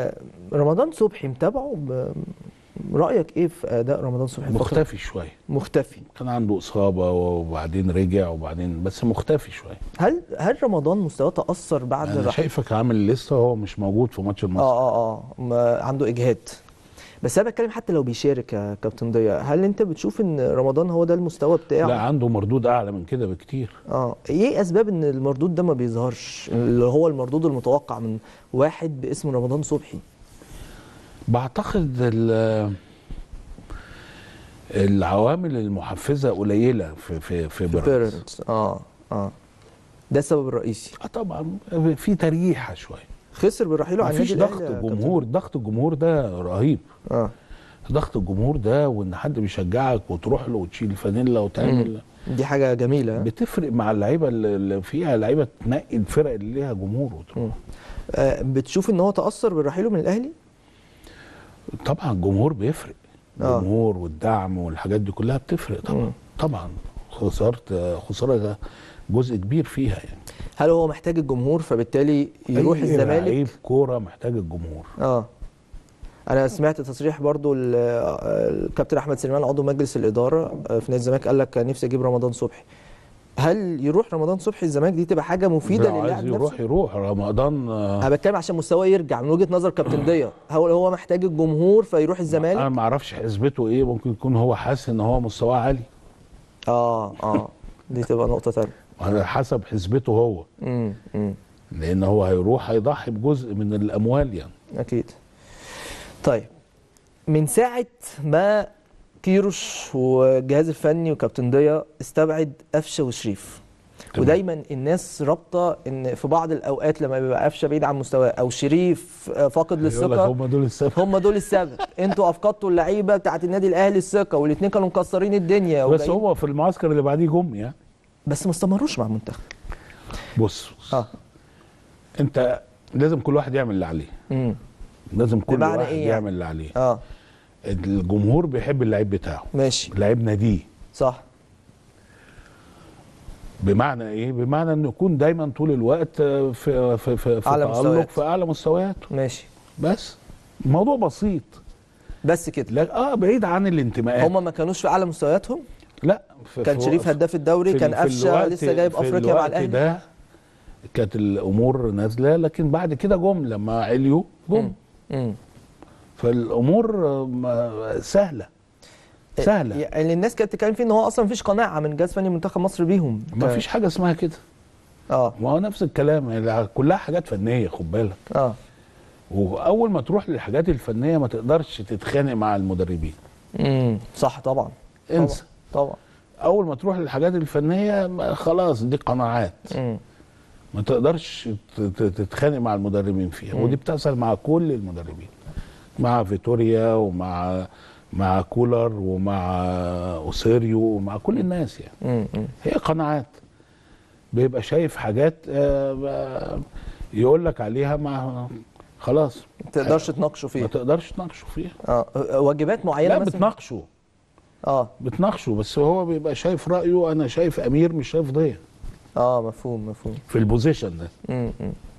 آه رمضان صبحي متابعه ب- رايك ايه في اداء رمضان صبحي الفترة- مختفي شويه مختفي كان عنده اصابه وبعدين رجع وبعدين بس مختفي شويه هل هل رمضان مستواه تاثر بعد انا الرحيل شايفك عامل لسه هو مش موجود في ماتش المصري اه اه اه ما عنده اجهاد بس انا بتكلم حتى لو بيشارك يا كابتن ضياء هل انت بتشوف ان رمضان هو ده المستوى بتاعه لا عنده مردود اعلى من كده بكتير اه ايه اسباب ان المردود ده ما بيظهرش اللي هو المردود المتوقع من واحد باسم رمضان صبحي بعتقد ال- العوامل المحفزه قليله في في في في بيراميدز بيراميدز اه اه ده السبب الرئيسي اه طبعا في تريحه شويه خسر برحيله عن مفيش النادي ضغط الأهلي يا كابتن الجمهور ضغط الجمهور ده رهيب اه ضغط الجمهور ده وان حد بيشجعك وتروح له وتشيل الفانيلا وتعمل دي حاجه جميله بتفرق مع اللعيبه اللي اللي فيها لعيبه تنقي الفرق اللي ليها جمهور وتروح آه بتشوف ان هو تاثر برحيله من الاهلي طبعا الجمهور بيفرق آه. الجمهور والدعم والحاجات دي كلها بتفرق طبعا طبعا خسرت خساره جزء كبير فيها يعني هل هو محتاج الجمهور فبالتالي يروح أي الزمالك لعيب كوره محتاج الجمهور اه انا سمعت تصريح برضو ال- آه، الكابتن احمد سليمان عضو مجلس الاداره آه، في نادي الزمالك قال لك نفسي اجيب رمضان صبحي هل يروح رمضان صبحي الزمالك دي تبقى حاجه مفيده لو للاعب عايز يروح نفسه يروح رمضان آه، انا بتكلم عشان مستواه يرجع من وجهه نظر كابتن ضياء هل هو محتاج الجمهور فيروح انا الزمالك ما اعرفش حسبته ايه ممكن يكون هو حاسس ان هو مستواه عالي اه اه دي تبقى نقطه ثانيه على حسب حسبته هو امم امم لان هو هيروح هيضحي بجزء من الاموال يعني اكيد طيب من ساعه ما كيروش والجهاز الفني وكابتن ضياء استبعد قفشه وشريف تمام. ودايما الناس رابطه ان في بعض الاوقات لما بيبقى قفشه بعيد عن مستواه او شريف آه، فاقد يقول لك للثقه هم دول السبب هم دول السبب انتوا افقدتوا اللعيبه بتاعت النادي الاهلي الثقه والاثنين كانوا مكسرين الدنيا بس وجايين- هو في المعسكر اللي بعديه جم يعني بس ما استمروش مع المنتخب بص اه انت لازم كل واحد يعمل اللي عليه امم لازم كل بمعنى واحد إيه يعني؟ يعمل اللي عليه اه الجمهور بيحب اللعيب بتاعه ماشي لعيب ناديه صح بمعنى ايه بمعنى انه يكون دايما طول الوقت في في في, في أعلى تألق مستويات. في اعلى مستوياته ماشي بس الموضوع بسيط بس كده لا اه بعيد عن الانتماءات هم ما كانوش في اعلى مستوياتهم لا في كان في- شريف هداف الدوري في- كان في قفشه الوقت- لسه جايب في افريقيا مع الوقت الاهلي ده كانت الامور نازله لكن بعد كده جم لما عليوا جم امم فالامور آه، ما- سهله سهله يعني الناس كانت بتتكلم فيه ان هو اصلا مفيش قناعه من جهاز فني منتخب مصر بيهم ما فيش حاجه اسمها كده اه ما هو نفس الكلام يعني كلها حاجات فنيه خد بالك اه واول ما تروح للحاجات الفنيه ما تقدرش تتخانق مع المدربين امم صح طبعا انسى طبعا طبعا اول ما تروح للحاجات الفنيه ما خلاص دي قناعات امم ما تقدرش ت- ت- تتخانق مع المدربين فيها ودي بتحصل مع كل المدربين مع فيتوريا ومع مع كولر ومع اوسيريو ومع كل الناس يعني امم هي قناعات بيبقى شايف حاجات آه، يقول لك عليها ما خلاص ما تقدرش تناقشوا ما فيه تقدرش تناقشه فيها اه واجبات معينه لا مثلا بتناقشه اه بتناقشه بس هو بيبقى شايف رايه انا شايف امير مش شايف ضيع اه مفهوم مفهوم في البوزيشن ده امم